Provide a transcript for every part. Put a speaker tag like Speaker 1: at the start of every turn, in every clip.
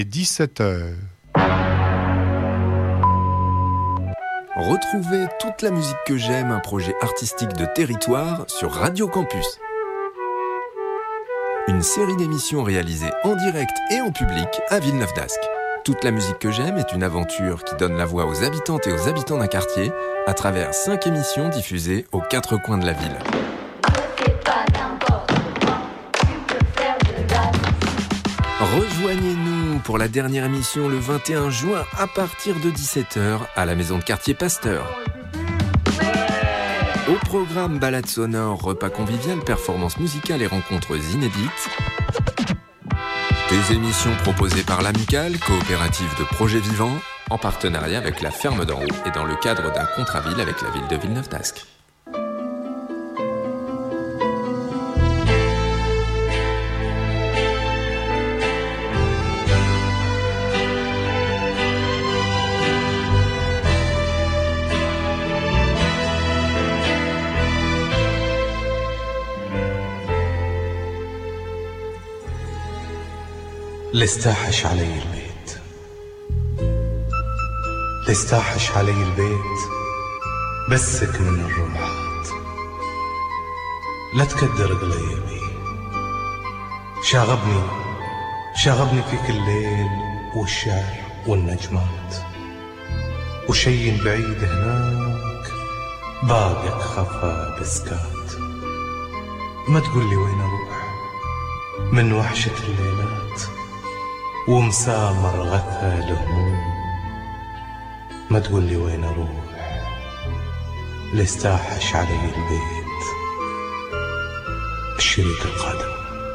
Speaker 1: 17h.
Speaker 2: Retrouvez toute la musique que j'aime, un projet artistique de territoire sur Radio Campus. Une série d'émissions réalisées en direct et en public à Villeneuve d'Ascq. Toute la musique que j'aime est une aventure qui donne la voix aux habitantes et aux habitants d'un quartier à travers cinq émissions diffusées aux quatre coins de la ville. Rejoignez-nous pour la dernière émission le 21 juin à partir de 17h à la maison de quartier Pasteur. Au programme balade sonore, repas convivial, performances musicales et rencontres inédites. Des émissions proposées par l'Amicale, coopérative de projets vivants, en partenariat avec la Ferme d'en haut et dans le cadre d'un contrat-ville avec la ville de Villeneuve d'Ascq.
Speaker 3: لاستاحش علي البيت لاستاحش علي البيت بسك من الرمحات لا تكدر قليبي شاغبني شاغبني فيك الليل والشعر والنجمات وشي بعيد هناك باقك خفى بسكات ما تقول لي وين اروح من وحشة الليلات ومسامر غثى الهموم ما تقول لي وين اروح لاستاحش علي البيت الشريك القادم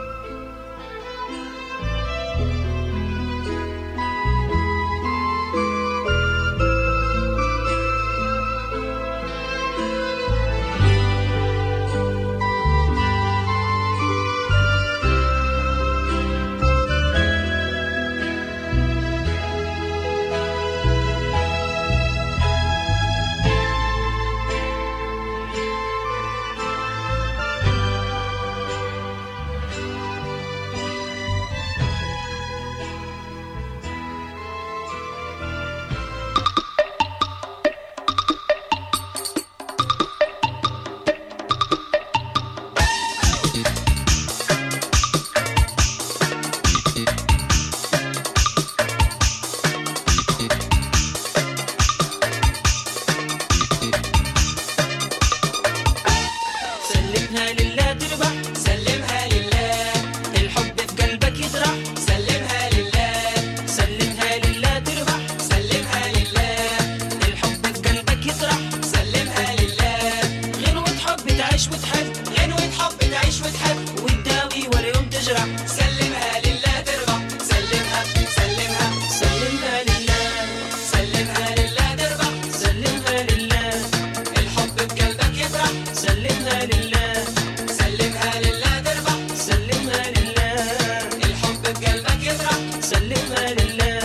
Speaker 4: سلمها لله تربح سلمها لله الحب في قلبك يطرح سلمها لله سلمها لله تربح سلمها لله الحب في قلبك يطرح سلمها لله غنوة حب تعيش وتحب غنوة حب تعيش وتحب وتداوي ولا يوم تجرح سلمها لله تربح سلمها سلمها سلمها لله سلمها لله تربح سلمها لله الحب في قلبك يطرح سلمها لله سلمها لله تربح سلمها لله الحب في قلبك يطرح سلمها لله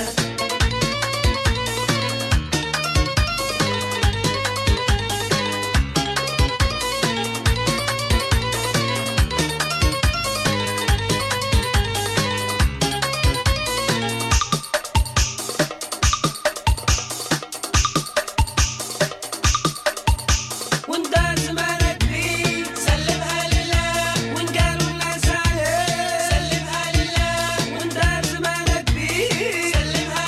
Speaker 4: وان دار زمانك بيه سلمها لله وان قالوا الناس عليه سلمها لله وان دار زمانك بيه سلمها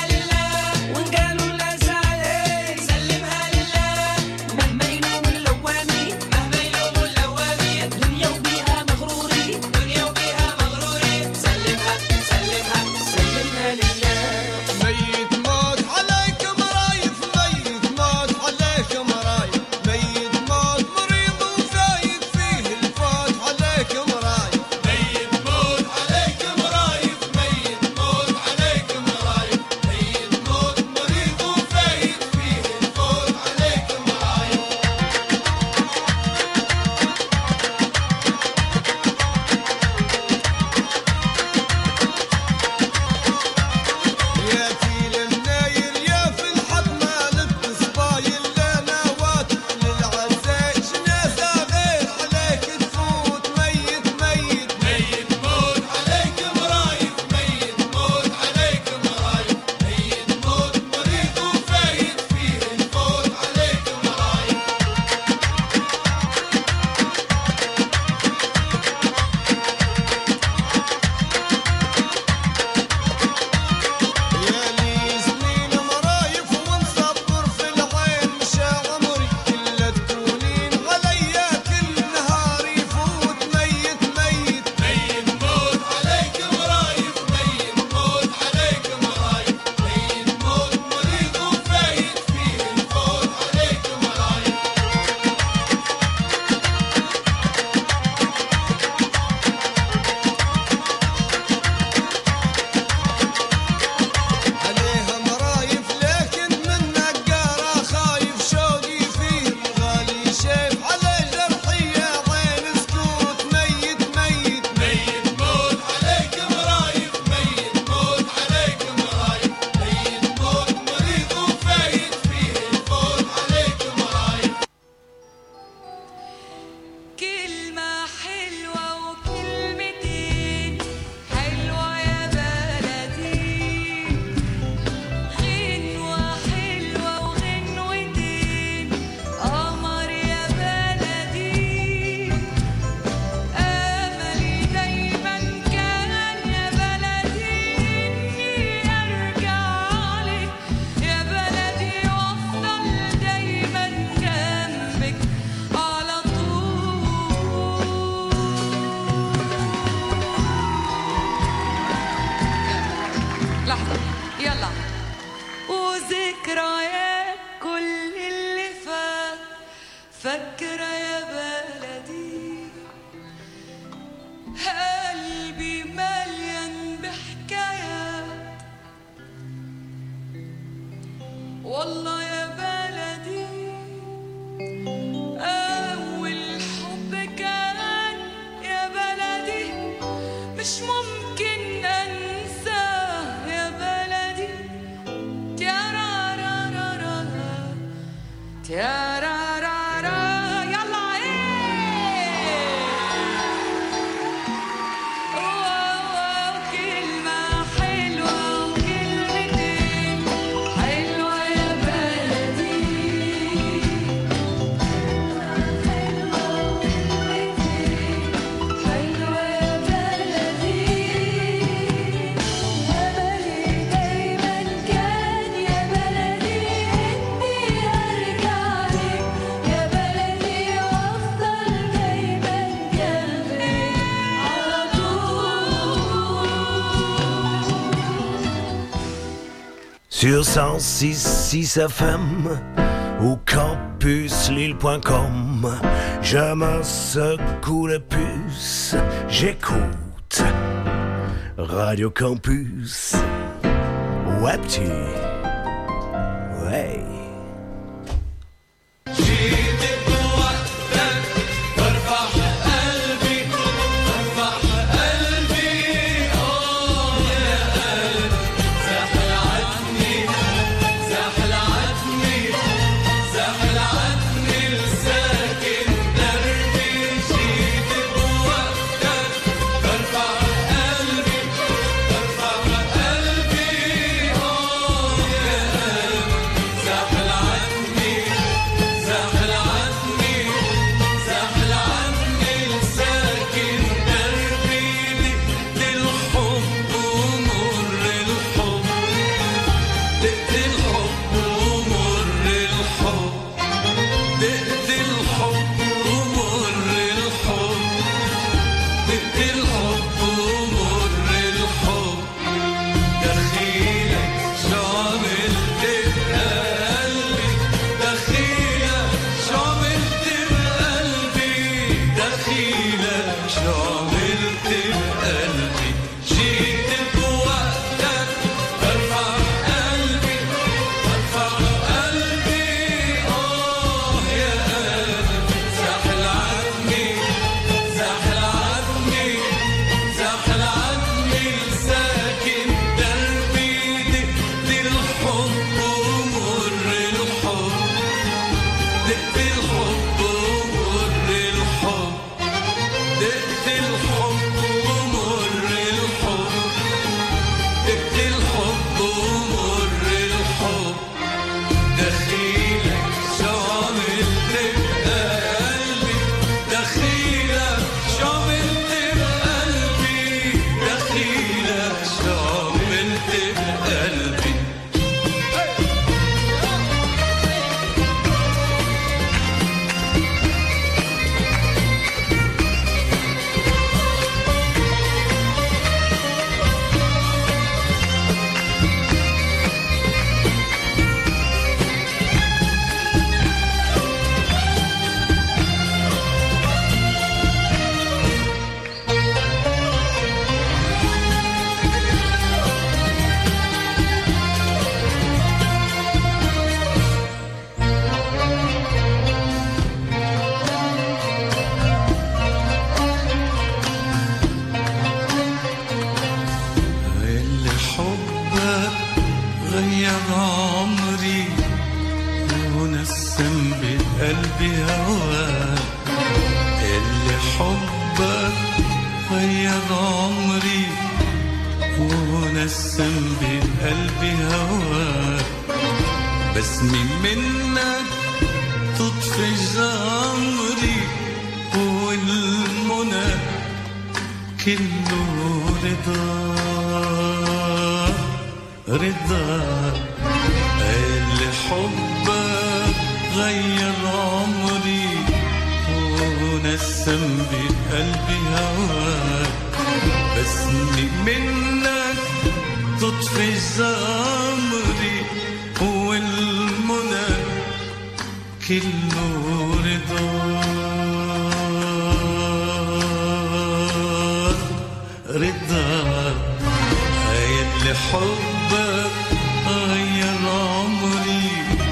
Speaker 1: يلا وذكريات كل اللي فات فاكرة يا بلدي قلبي مليان بحكايات والله يا بلدي أول حب كان يا بلدي مش ممكن أنساه يا بلدي تيارارارارا تيارارارا يلا ايه واو كلمة حلوة وكلمتين حلوة يا بلدي حلوة وكلمتين حلوة يا بلدي أملي دايما كان يا بلدي إني أرجع لك يا بلدي وأفضل دايما جنبك على طول
Speaker 5: Sur 106 FM ou campuslille.com, je me secoue le puce, j'écoute Radio Campus. Ouais, petit. Ouais.
Speaker 6: اللي حبك غير عمري ونسم بقلبي هواك اللي حبك غير عمري ونسم بقلبي هواك بسمي منك تطفي جمري والمنى كله رضا رضا اللي حبك غير عمري ونسم بقلبي هواك بسمي منك تطفي زمري والمنى كله رضا رضا اللي حبك غير عمري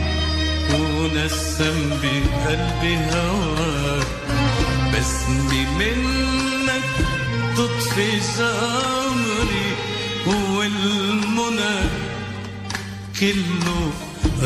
Speaker 6: ونسم بقلبي هواك بسمي منك تطفي زمري والمنى كله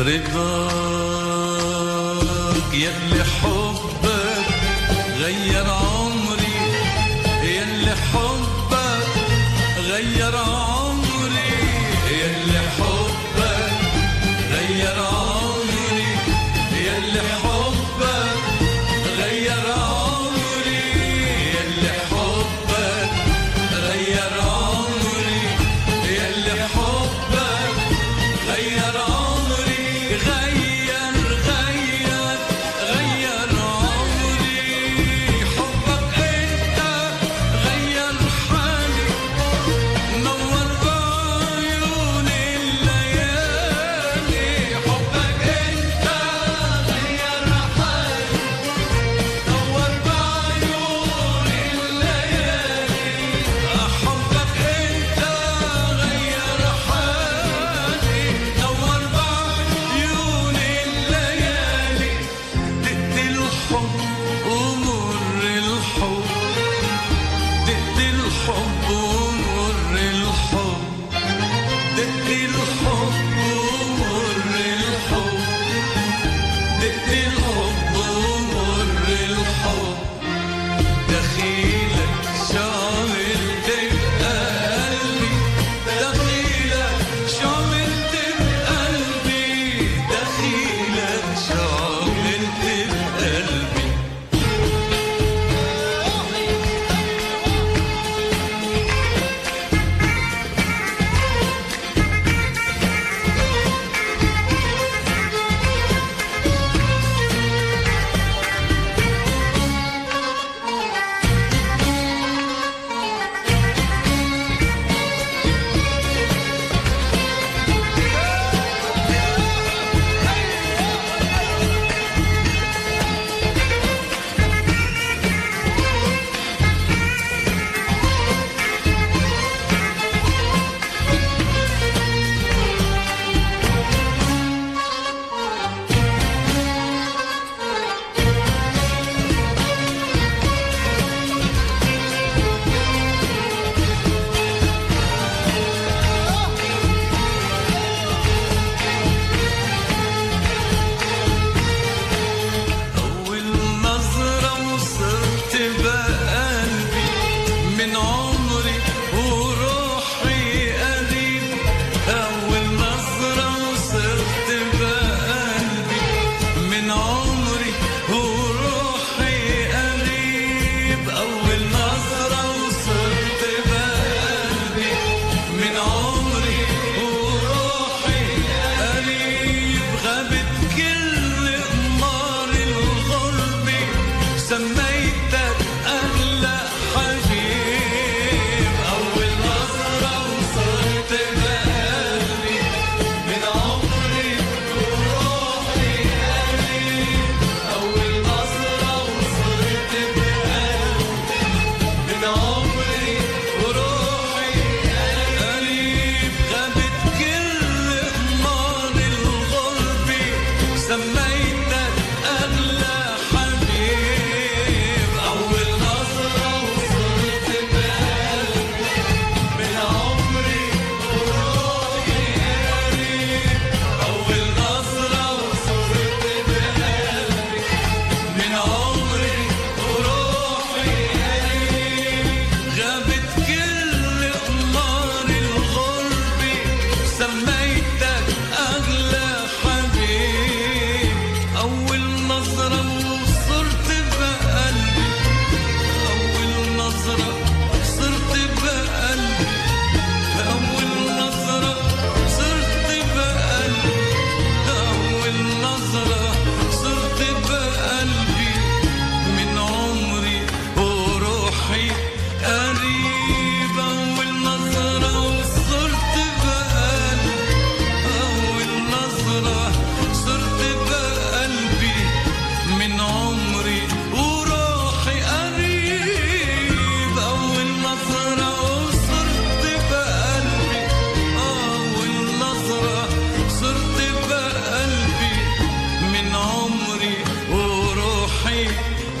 Speaker 6: رضاك يلي حبك غير عمري يلي حبك غير عمري يلي حبك غير عمري يلي حبك غير عمري يلي حبك غير عمري يلي حبك غير عمري غير غير غير عمري حبك انت غير حالي نور بعيون الليالي حبك انت غير حالي نور بعيون الليالي حبك انت غير حالي نور بعيون الليالي دقت الحب ومر الحب دقت الحب ومر الحب دقت الحب ومر الحب دقت الحب ومر الحب دخيلك شعلت بقلبي دخيلك شعلت بقلبي دخيلك شعلت بقلبي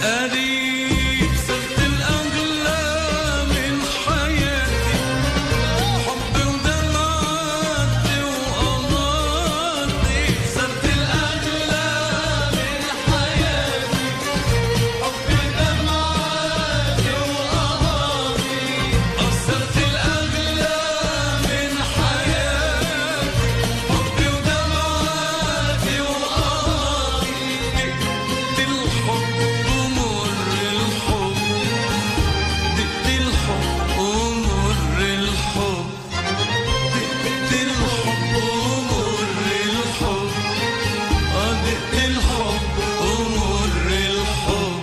Speaker 6: قريب صرت الأغلى من حياتي حبي ودمعتي وقمرتي صرت الأغلى من حياتي حبي ودمعتي وقمرتي صرت الأغلى من حياتي حبي ودمعتي وقمرتي دقت الحب ومر الحب دقت الحب ومر الحب دقت الحب ومر الحب آه دقت الحب ومر الحب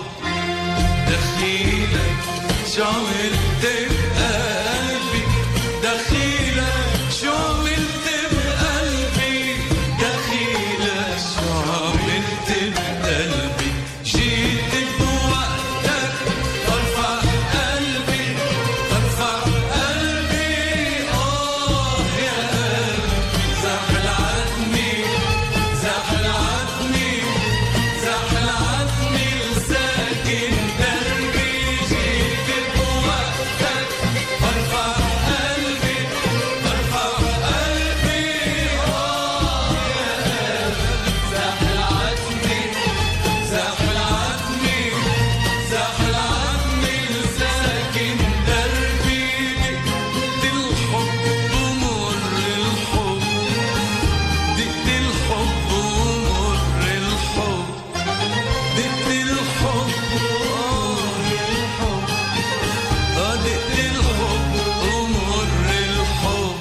Speaker 6: دخيلك شو عملت بقلبي دخيلك شو عملت بقلبي دخيلك شو عملت بقلبي جيت بوقتك برفع قلبي برفع قلبي آه يا قلبي زعل عتني زعل عتني زعل عتني لساكن دربي جيت بوقتك برفع قلبي برفع قلبي آه يا قلبي زعل عتني زعل عتني زعل عتني لساكن دربي دقت الحب ومر الحب دقت الحب ومر الحب دقت الحب آه الحب آه دقت الحب ومر الحب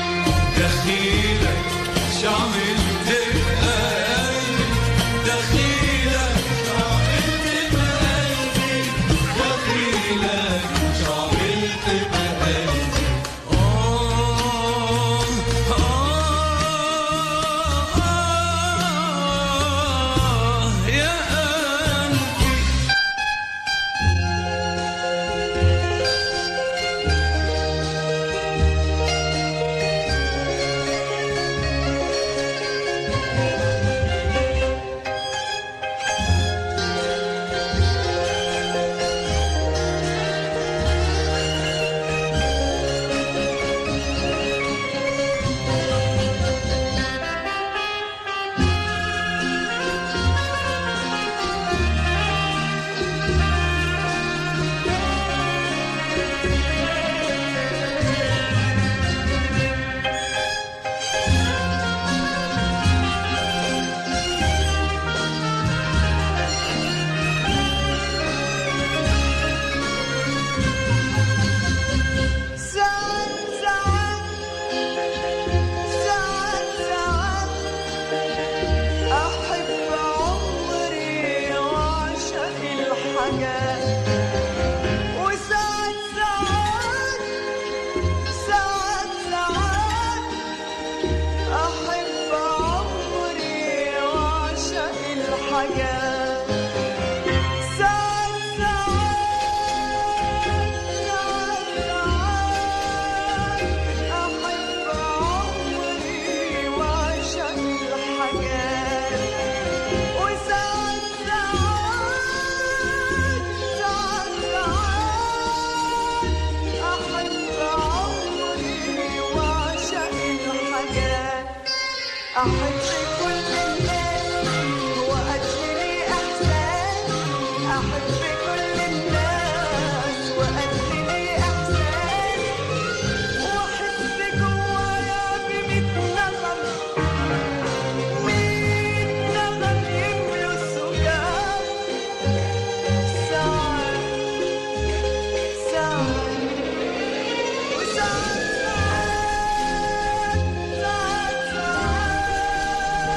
Speaker 6: دخيلك شو عملت بقلبي دخيلك شو عملت بقلبي دخيلك شو عملت بقلبي آه آه يا قلبي
Speaker 1: ساعات ساعات ساعات ساعات أحب عمري وأعشق الحاجات وساعات ساعات ساعات ساعات أحب عمري وأعشق الحاجات ساعات ساعات ساعات ساعات أحب عمري وأعشق الحاجات وساعات ساعات ساعات ساعات أحب عمري وأعشق الحاجات أحب كل الناس وأجري إحساس أحب كل الناس وأجري إحساس وأحس جوايا بميت نغم ميت نغم يملوا السكان ساعات ساعات وساعات ساعات ساعات ساعات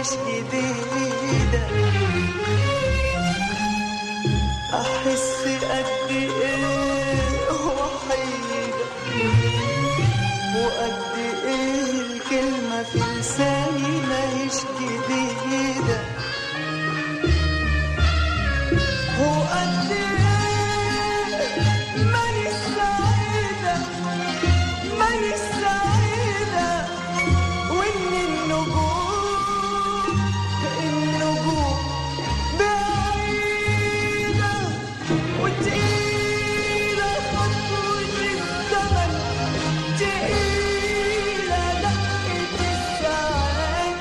Speaker 1: ماهيش جديدة أحس قد إيه وحيدة وقد إيه الكلمة في لساني ماهيش جديدة وقد إيه ماني سعيدة ماني سعيدة وإن النجوم النجوم بعيدة وتقيلة خطوة الزمن تقيلة دقة الساعات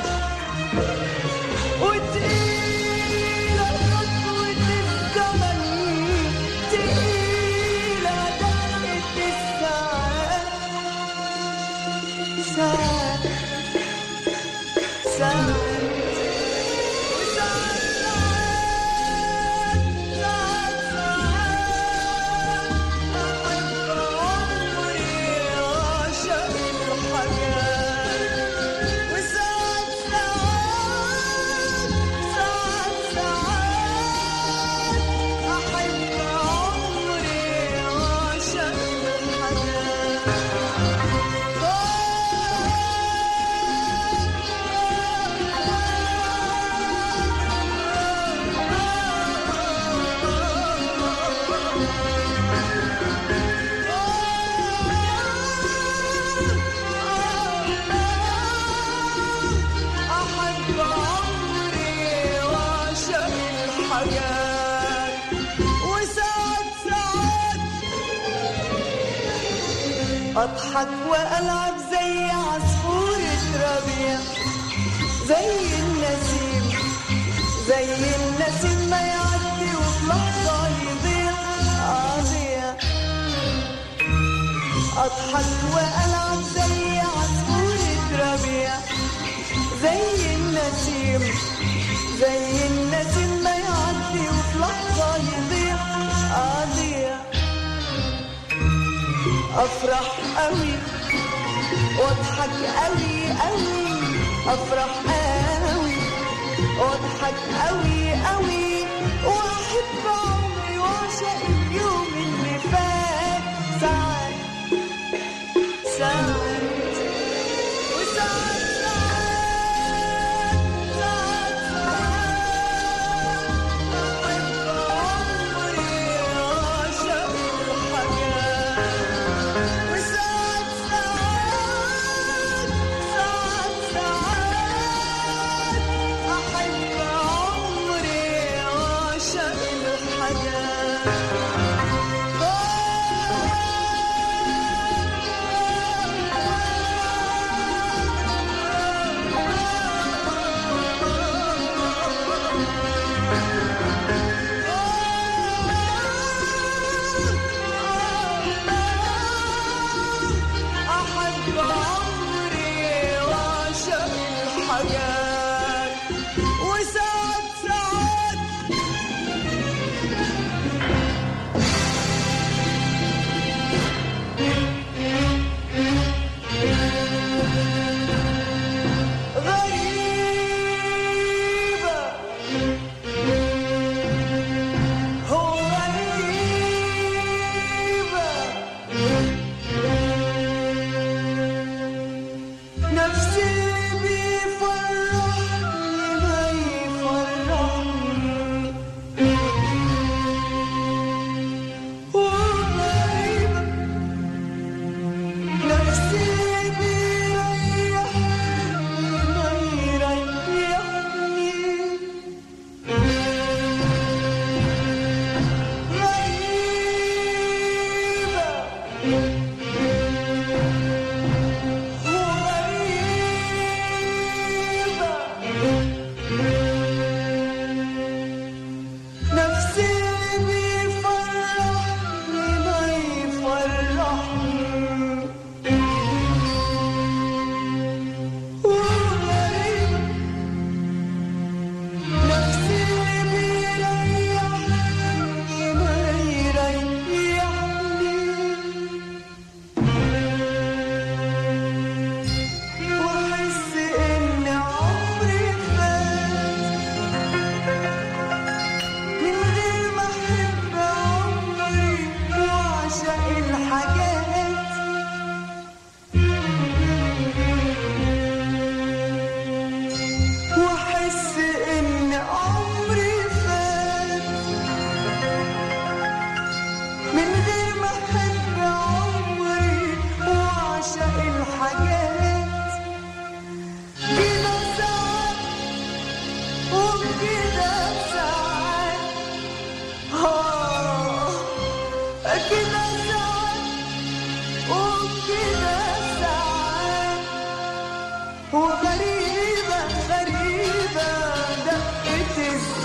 Speaker 1: وتقيلة خطوة الزمن تقيلة دقة الساعات ساعات ساعات أحب عمري وأعشق الحياة وساعات ساعات أضحك وألعب زي عصفورة ربيع زي النسيم زي النسيم ما يعدي وفي لحظة يضيع أضيع أضحك وألعب زي عصفورة ربيع زي النسيم زي النسيم ما يعدي وفي لحظة يضيع أضيع أفرح قوي واضحك قوي قوي أفرح قوي واضحك قوي قوي وأحب عمري وأعشق اليوم اللي فات ساعات ساعات وساعات ساعات ساعات أحب عمري وأعشق الحياة وساعات ساعات ساعات ساعات أحب عمري وأعشق الحياة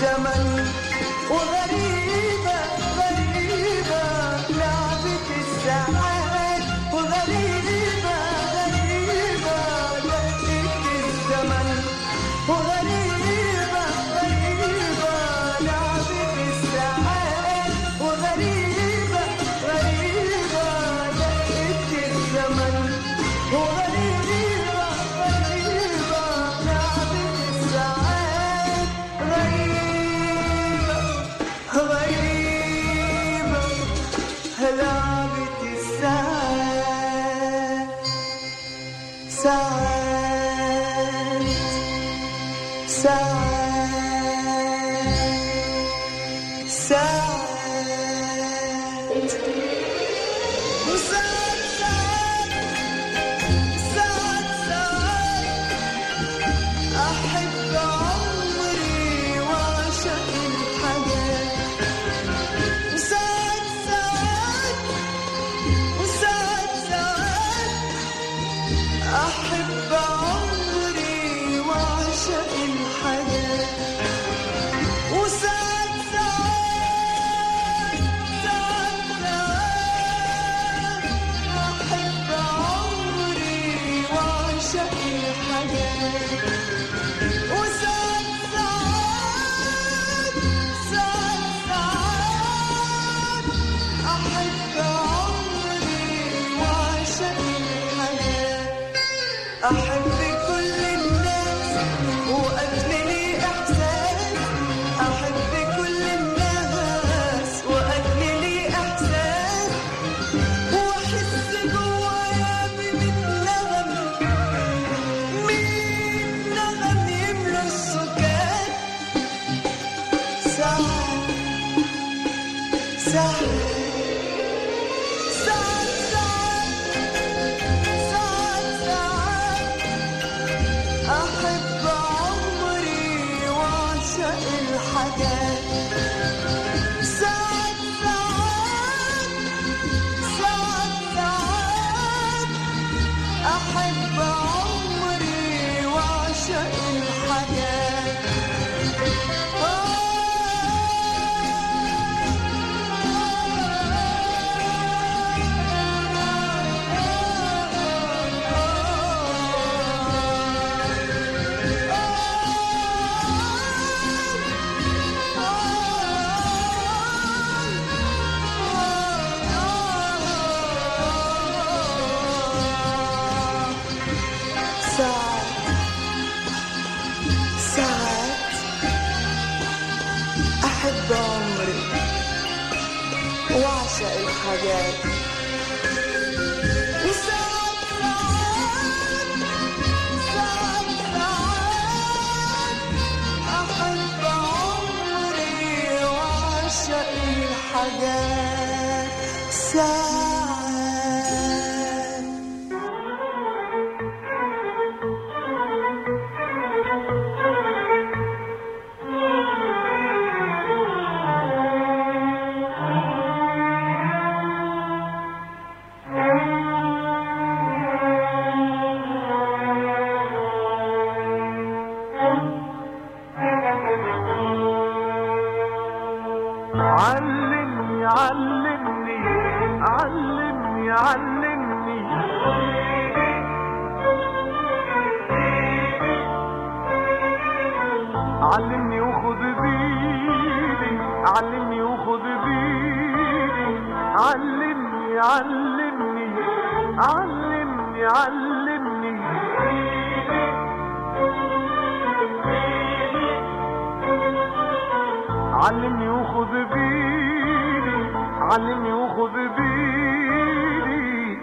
Speaker 1: الزمن وغريبة غريبة لعبة الساعات وغريبة غريبة دقة الزمن وغريبة غريبة لعبة الساعات وغريبة غريبة دقة الزمن وغريبة غريبة لعبة الساعات غريبة غريبة لعبة الساعات ساعات ساعات ساعات وساعات ساعات ساعات أحب عمري وأعشق الحاجات وساعات ساعات وساعات ساعات أحب عمري وأعشق الحاجات وساعات ساعات ساعات ساعات أحب عمري وأعشق الحاجات وساعات ساعات ساعات ساعات أحب عمري وأعشق الحياة أحب كل الناس وأجملي إحساس أحب كل الناس وأجملي إحساس وأحس جوايا بميت نغم ميت نغم يملى السكان ساعات ساعات ساعات ساعات ساعات أحب عمري وأعشق الحاجات ساعات ساعات ساعات ساعات أحب عمري وأعشق الحاجات ساعات ساعات أحب عمري وأعشق الحاجات وساعات ساعات ساعات أحب عمري وأعشق الحاجات ساعات
Speaker 7: علمني علمني علمني علمني علمني وخذ بيدي علمني وخذ بيدي علمني علمني علمني علمني علمني وخذ بيدي علمني وخذ بيدي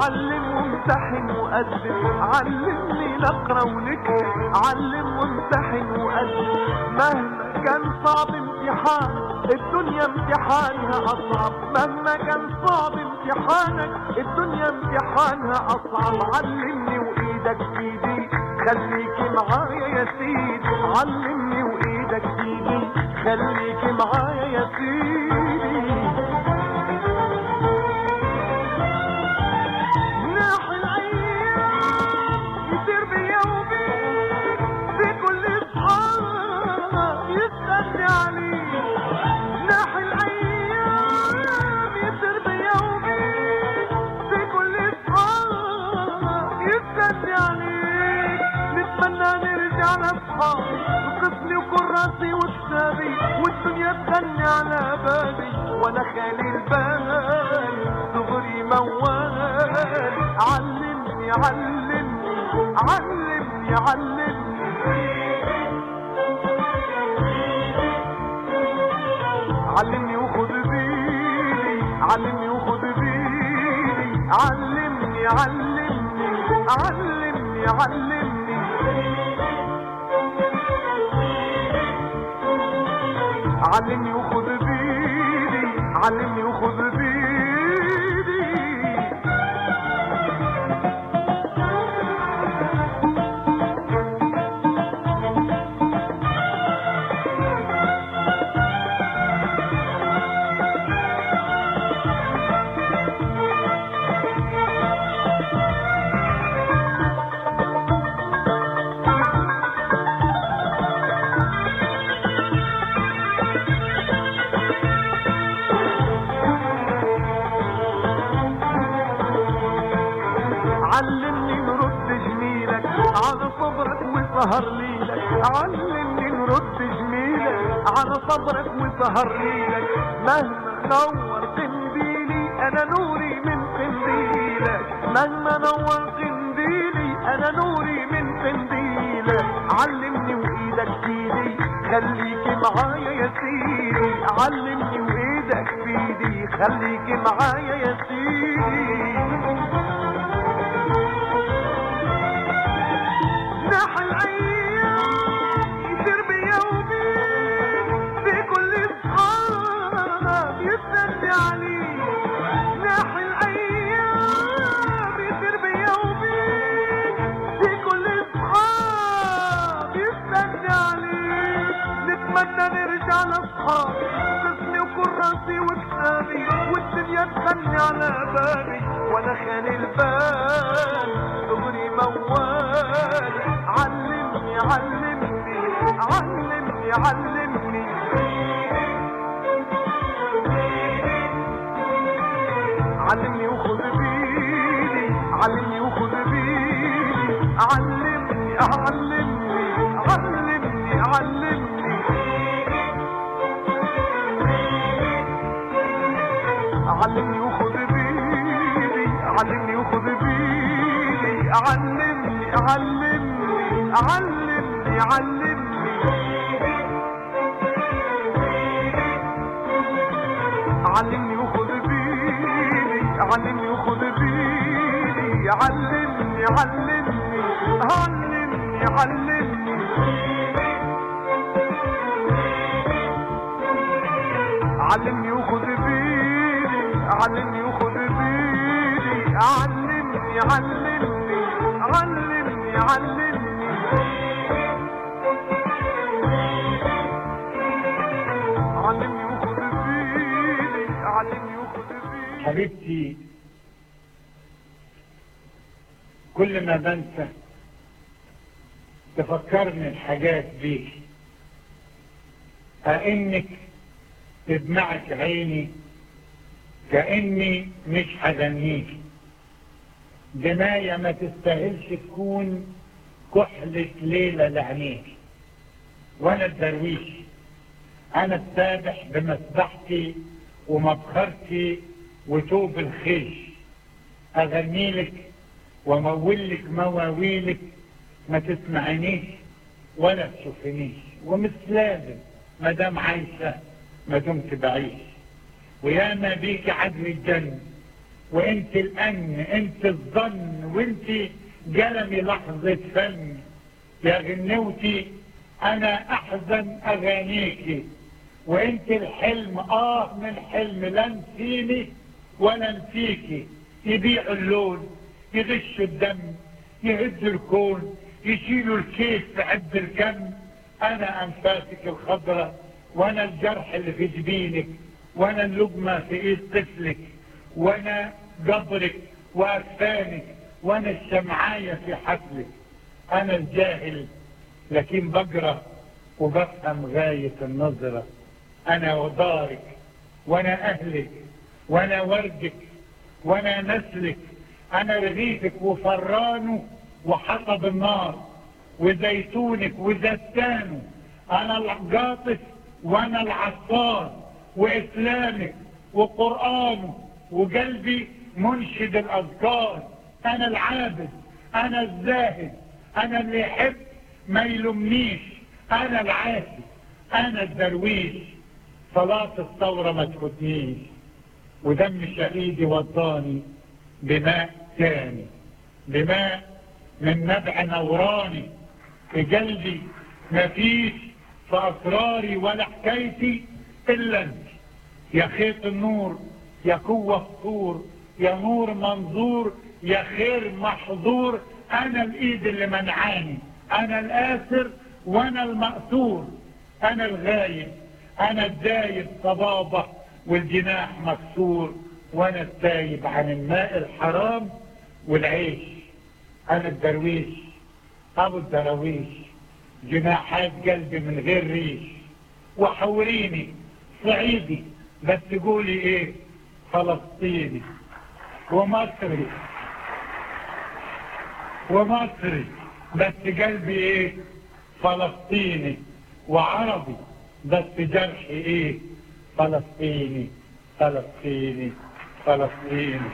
Speaker 7: علم وامتحن وقدم علمني نقرا ونكتب علم وامتحن وقدم مهما كان صعب امتحان الدنيا امتحانها اصعب مهما كان صعب امتحانك الدنيا امتحانها اصعب علمني وايدك بايدي خليك معايا يا سيدي علمني وايدك بايدي خليك معايا يا سيدي ناح الايام يصير بيا وبيك في كل اصحاب يستنى عليك ناح الايام يصير بيا وبيك في كل اصحاب يستنى عليك نتمنى نرجع لاصحاب وقسمي وكراسي وكتابي والدنيا تغني على بالي وانا خالي البال صغري موال علمني علمني علمني علمني علمني وخد بيدي علمني وخد بيدي علمني علمني علمني علمني علمني وخد بيدي علمني وخد بيدي علمني نرد جميلك على صبرك وسهر ليلك علمني نرد جميلك على صبرك وسهر ليلك مهما نور قنديلي انا نوري من قنديلك مهما نور قنديلي انا نوري من قنديلك علمني وايدك بايدي خليك معايا يا سيدي علمني وايدك بايدي خليك معايا يا سيدي ناح الايام يصير بيا وبيك في كل اصحاب يستنى عليك ناح الايام يصير بيا وبيك في كل اصحاب يستنى عليك نتمنى نرجع لاصحاب قسمي وكراسي وكتابي والدنيا تغني على بالي وانا خالي البال صغري موال علمني علمني علمني علمني علمني وخذ بيدي علمني وخذ بيدي علمني علمني علمني علمني علمني وخذ بيدي علمني وخذ بيدي علمني علمني علمني علمني علمني وخذ بيدي علمني وخذ بيدي علمني علمني علمني علمني علمني وخذ بيدي علمني وخذ بيدي علمني علمني علمني علمني علمني وخذ بيدي علمني وخذ بيدي
Speaker 8: حبيبتي كل ما بنسى تفكرني الحاجات دي كأنك تدمعك عيني كأني مش هغنيك جناية ما تستاهلش تكون كحلة ليلة لعينيك وانا الدرويش انا السابح بمسبحتي ومبخرتي وتوب الخيش اغنيلك وامولك مواويلك ما تسمعنيش ولا تشوفنيش ومش لازم ما دام عايشه ما دمت بعيش وياما بيك عدل الجنة وانت الامن انت الظن وانت قلمي لحظة فن يا غنوتي انا احزن اغانيكي وانت الحلم اه من حلم لا نسيني ولا نسيكي يبيعوا اللون يغشوا الدم يهدوا الكون يشيلوا الكيف في عد الكم انا انفاسك الخضرة وانا الجرح اللي في جبينك وانا اللقمة في ايد طفلك وانا قبرك واكفانك وانا الشمعاية في حفلك انا الجاهل لكن بقرا وبفهم غاية النظرة انا ودارك وانا اهلك وانا وردك وانا نسلك انا رغيفك وفرانه وحطب النار وزيتونك وزتانه انا القاطف وانا العصار واسلامك وقرانه وقلبي منشد الاذكار انا العابد انا الزاهد انا اللي يحب ما يلومنيش انا العاسي انا الدرويش صلاة الثورة ما تفوتنيش ودم شهيدي وضاني بماء تاني بماء من نبع نوراني في قلبي مفيش في اسراري ولا حكايتي الا انت يا خيط النور يا قوة فطور يا نور منظور يا خير محظور انا الايد اللي منعاني انا الاسر وانا المأسور انا الغايب انا الدايب صبابة والجناح مكسور وانا التايب عن الماء الحرام والعيش انا الدرويش ابو الدراويش جناحات قلبي من غير ريش وحوريني صعيدي بس تقولي ايه فلسطيني ومصري ومصري بس قلبي ايه فلسطيني وعربي بس جرحي ايه فلسطيني فلسطيني فلسطيني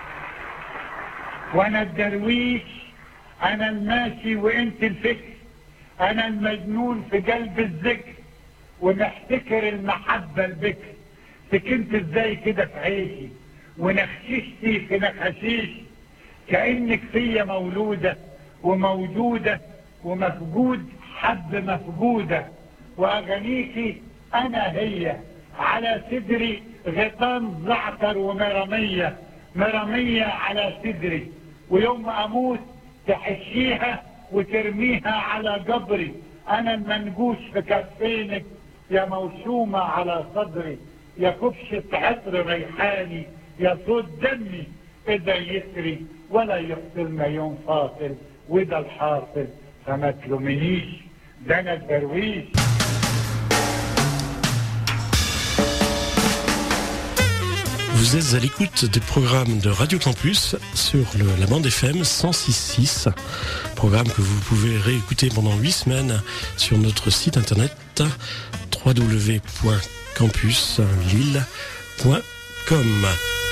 Speaker 8: وانا الدرويش انا الماشي وانت الفكر انا المجنون في قلب الذكر ومحتكر المحبة البكر سكنت ازاي كده في عيشي ونخششتي في نخشيش كأنك فيا مولودة وموجودة ومفقود حب مفقودة واغانيكي انا هي على صدري غطان زعتر ومرمية مرمية على صدري ويوم ما اموت تحشيها وترميها على قبري انا المنقوش في كفينك يا موشومة على صدري يا كبشة عطر ريحاني يا صوت دمي اذا يسري ولا يفصلنا يوم فاصل وده الحاصل فما تلومنيش ده انا الدرويش
Speaker 5: Vous êtes à l'écoute des programmes de Radio Campus sur le- la bande FM 106.6, programme que vous pouvez réécouter pendant 8 semaines sur notre site internet www.campuslille.com.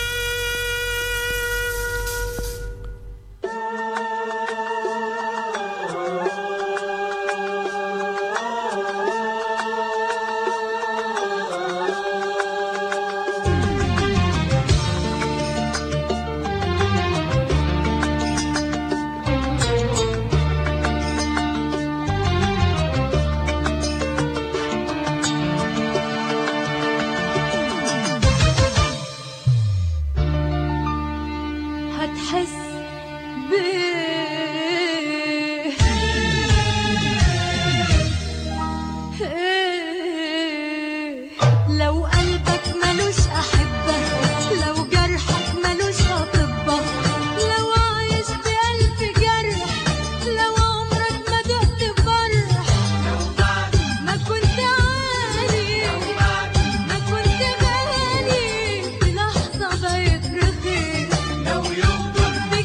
Speaker 9: هتحس بيه إيه لو قلبك ملوش أحبة لو جرحك ملوش أطباء لو عايش بألف جرح لو عمرك ما دقت بفرح ما كنت عالي ما كنت غالي في لحظة بقيت رخيص لو يخطر بك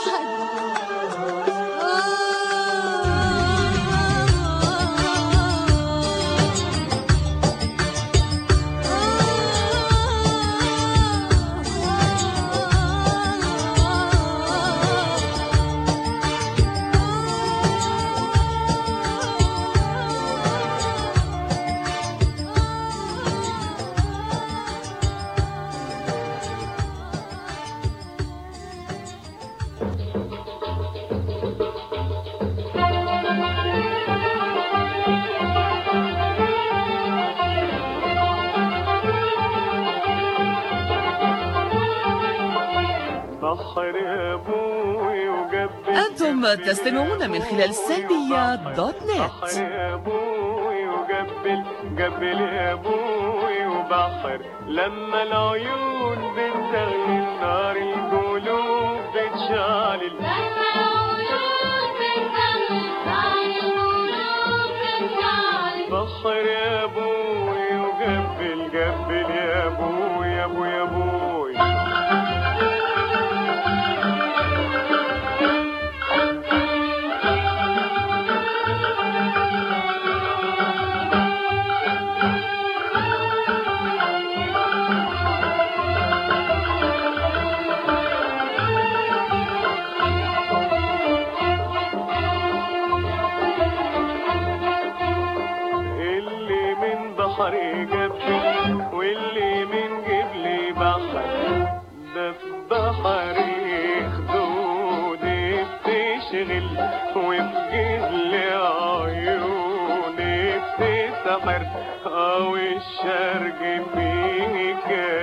Speaker 7: بحر يا ابوي وجبل
Speaker 10: أنتم تستمعون من خلال سلبية دوت
Speaker 7: بحر
Speaker 10: نت
Speaker 7: يا ابوي وجبل جبل يا ابوي وبحر لما العيون بتغلي نار القلوب بتشعل بحر يا ابوي وجبل جبل يا ابوي يا ابوي يا ابوي اللي من بحر جبل واللي من جبل بحر ده في بحر خدودي بتشغل وفي جبل عيوني بتسحر او الشرق فيه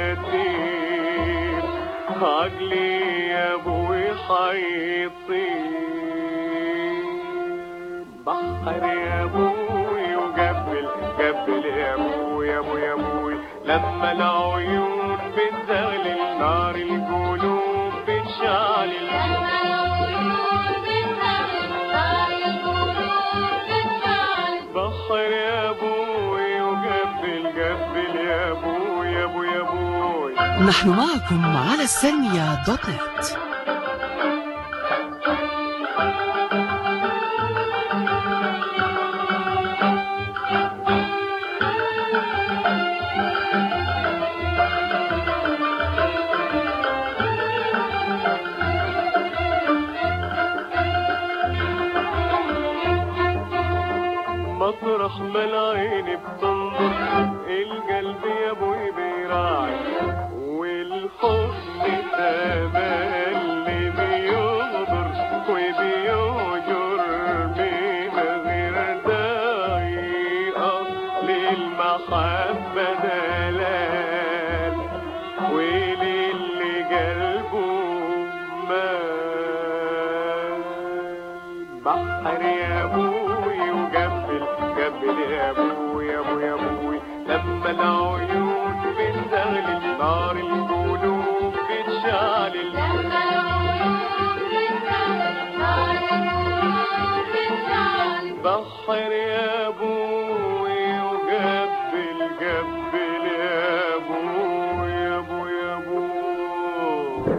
Speaker 7: كتير عجلي يا ابوي حيطير بحر يا ابوي وجبل جبل يا ابوي يا ابوي يا ابوي لما العيون بتزغلل نار القلوب بتشعل بحر يا ابوي وجبل جبل يا ابوي يا ابوي يا ابوي
Speaker 10: نحن معكم على السلمية دوت نت
Speaker 7: مطرح ما العين بتنظر القلب يا ابوي بيراعي والحزن تملي بيغدر وبيهجر من غير داعي اصل المحبة دلال وللي قلبه مال بحر يا ابوي وجبل جبل يا ابوي يا ابوي يا ابوي لما العيون بتزغلل نار القلوب بتشعل بحر يا ابوي وجبل جبل يا ابوي يا ابوي يا ابوي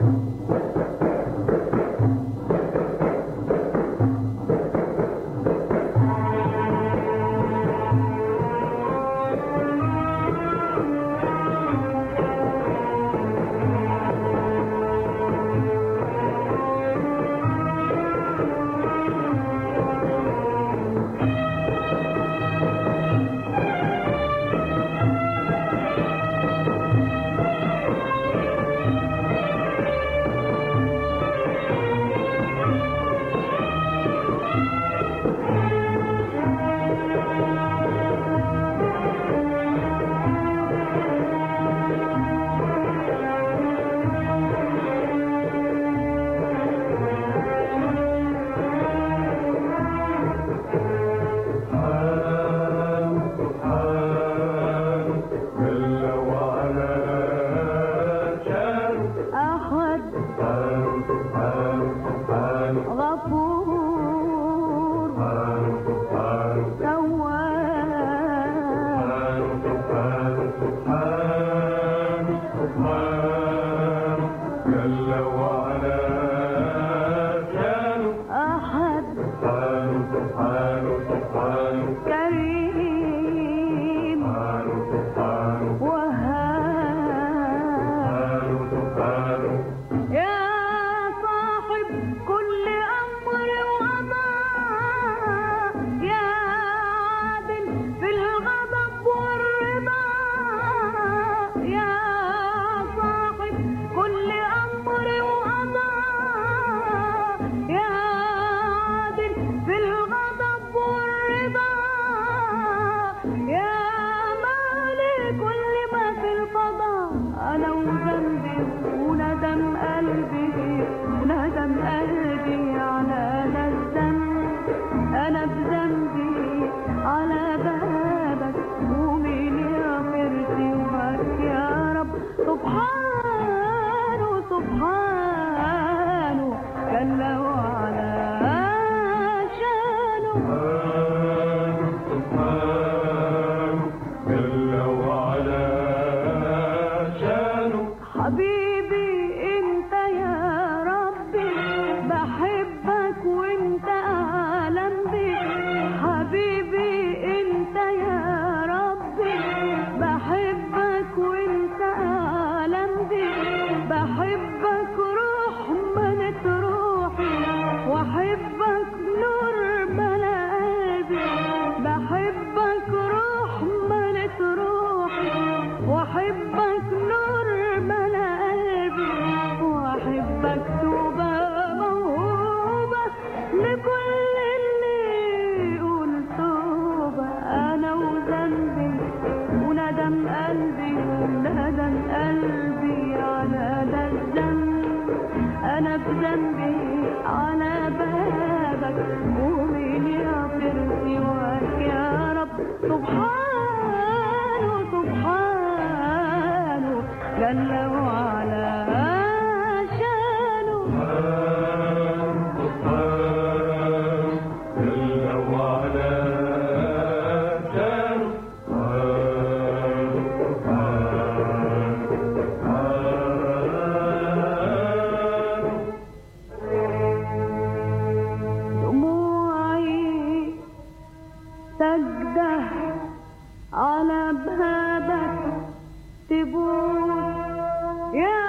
Speaker 9: أحد غفور تواب
Speaker 7: جل وعلا
Speaker 11: جل وعلا شانه حبيبي انت يا ربي بحبك وانت اعلم بي حبيبي انت يا ربي بحبك وانت اعلم بي بحبك روح ملت روحي واحبك نور ملا قلبي بحبك روح ملت روحي واحبك نور ملا قلبي واحبك توبة موهوبة لكل اللي يقول توبة انا وذنبي وندم قلبي وندم قلبي على ده الذنب انا بذنبي على بابك ومين يغفر سواك يا رب سبحانه سبحانه جل وعلا شانه دموعي سجدة على بابك تبوس يا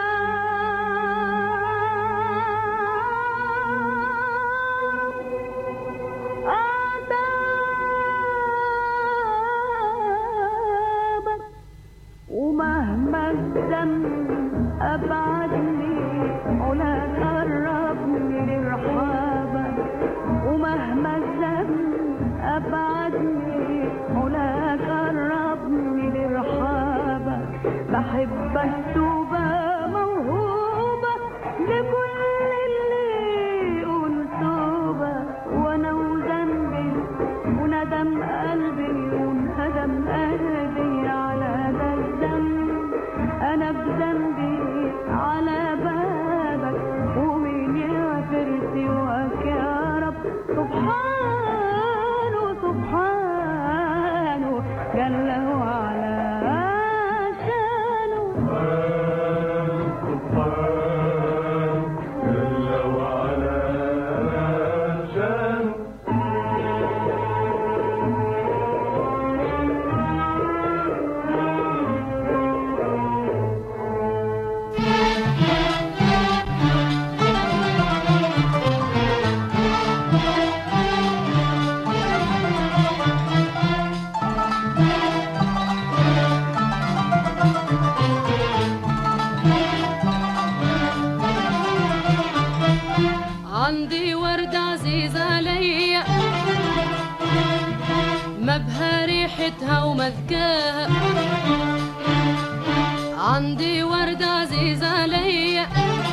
Speaker 11: آدابك ومهما الذنب أبعدني علا قربني لرحابك ومهما الذنب أبعدني علا قربني لرحابك بحبك توبة موهوبة لكل اللي يقول توبة وأنا وذنبي وندم قلبي وانهدم قلبي على ده الذنب أنا بذنبي على بابك ومين يغفر سواك يا رب سبحانه سبحانه جل وعلا شانه
Speaker 12: عندي وردة عزيزة عليا ما بها ريحتها ومذكاها عندي وردة عزيزة عليا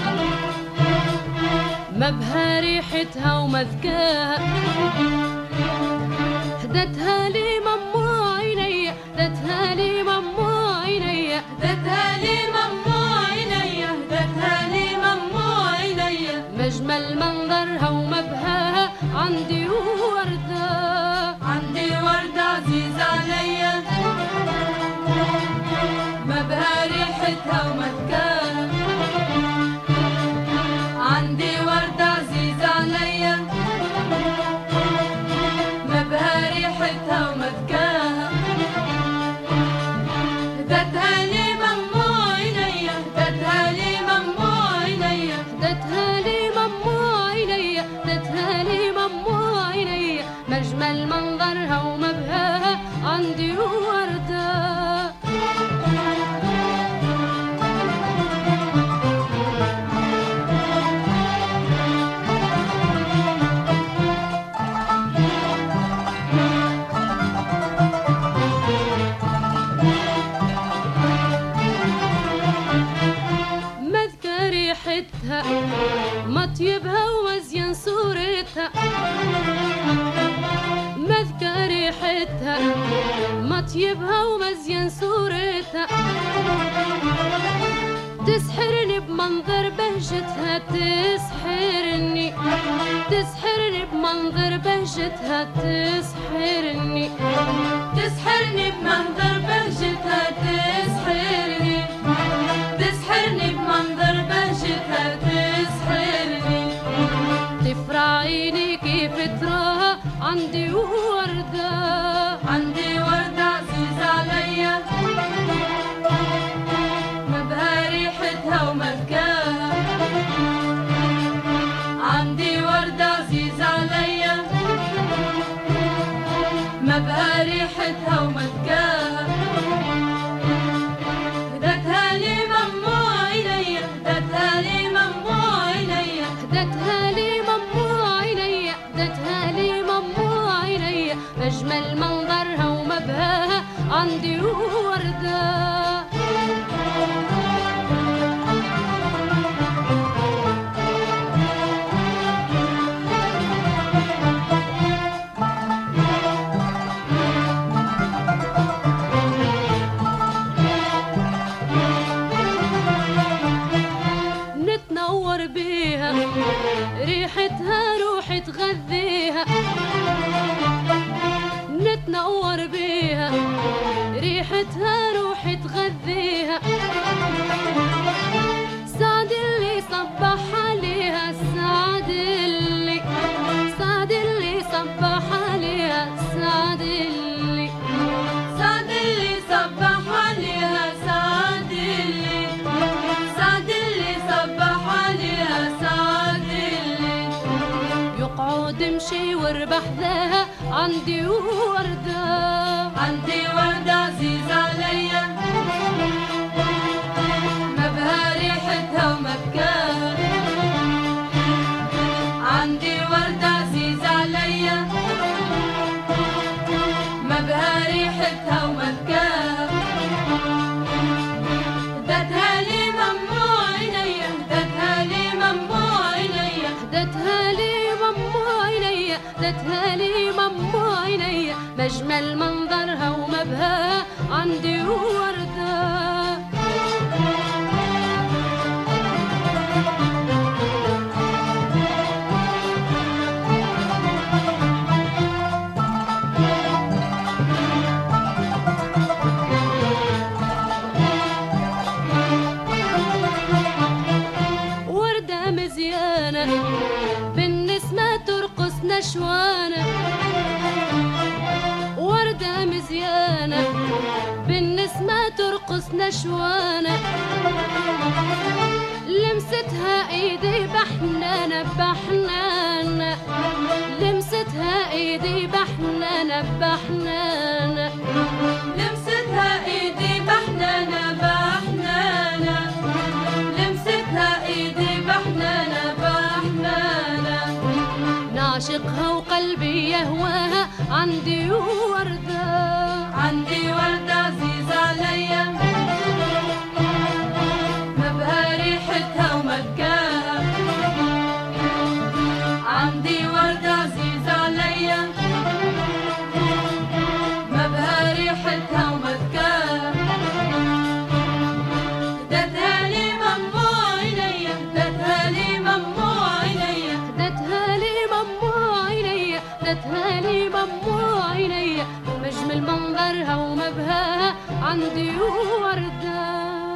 Speaker 12: ما بها ريحتها ومذكاها هدتها لي ممو عينيا هدتها لي ممو عينيا هدتها لي ممو عينيا هدتها لي ممو عينيا مجمل منظرها ومبهاها عندي وردة عندي وردة عزيزة عليا مبها ريحتها ومذكاها عندي وردة عزيزة عليا مبها ريحتها ومذكاها هدتها لي ممو عينيا هدتها لي ممو عينيا هدتها لي ممو عينيا هدتها لي ممو عينيا مجمل منظرها ومبهاها عندي وردة مذكى ريحتها مطيبها ومزين صورتها مذكى ريحتها مطيبها ومزين صورتها تسحرني بمنظر بهجتها تسحرني تسحرني بمنظر بهجتها تسحرني تسحرني بمنظر بهجتها تسحرني تسحرني بمنظر بهجتها تسحرني تفرع عيني كيف تراها عندي وردة عندي وردة عزيزة عليا ما بها ريحتها ومذكاها عندي وردة عزيزة عليا ما بها ريحتها ومذكاها هدتها لي ممنوع عينيا هدتها لي ممنوع عينيا هدتها لي ممنوع عينيا هدتها لي ممنوع عينيا أجمل منظرها ومبهاها عندي وردة نتنور بيها ريحتها روح تغذيها نتنور بيها ريحتها روح تغذيها سعد اللي صبح عليها سعد اللي سعد اللي صبح عليها سعد اللي سعد اللي صبح عليها سعد اللي سعد اللي صبح عليها سعد اللي يقعد مشي واربح ذاها عندي وردة عندي وردة عزيزة عليا ما بها ريحتها ومبكاها عندي وردة عزيزة عليا ما بها ريحتها ومبكاها هدتها لي ممنوع عينيا هدتها لي ممنوع عينيا هدتها لي ممنوع عينيا هدتها لي ممنوع عينيا مجمل منظرها ومبهاها عندي وردة وردة مزيانة بالنسمة ترقص نشوانة وردة مزيانة بالنسمة ترقص نشوانة لمستها ايدي بحنانة بحنانة لمستها ايدي بحنانة بحنانة لمستها ايدي بحنانة بحنانة لمستها ايدي بحنانة بحنانة نعشقها وقلبي يهواها عندي وردة عندي وردة عزيزة عليا ما بها ريحتها ومبكاها عندي وردة عزيزة عليا ما بها ريحتها ومبكاها هدتها لي ممنوع عينيا هدتها لي ممنوع عينيا هدتها لي ممنوع عينيا هدتها لي ممنوع عينيا مجمل منظرها ومبهاها عندي